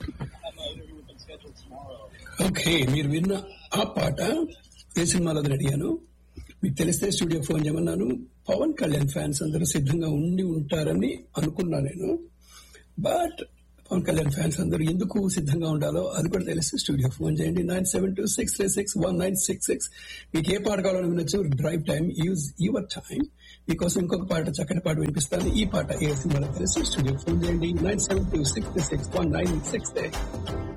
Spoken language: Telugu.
ఓకే మీరు విన్న ఆ పాట ఏ సినిమాలో అని అడిగాను మీకు తెలిస్తే స్టూడియో ఫోన్ చేయమన్నాను పవన్ కళ్యాణ్ ఫ్యాన్స్ అందరూ సిద్ధంగా ఉండి ఉంటారని అనుకున్నా నేను బట్ పవన్ కళ్యాణ్ ఫ్యాన్స్ అందరూ ఎందుకు సిద్ధంగా ఉండాలో అది కూడా తెలిస్తే స్టూడియో ఫోన్ చేయండి nine seven two six three six one nine six six మీకు ఏ పాట కావాలని వినొచ్చు drive time use your time మీకోసం ఇంకొక పాట చక్కటి పాట వినిపిస్తాను ఈ పాట ఏ సినిమాలో తెలిసి స్టూడియో ఫోన్ చేయండి nine seven two six three six one nine six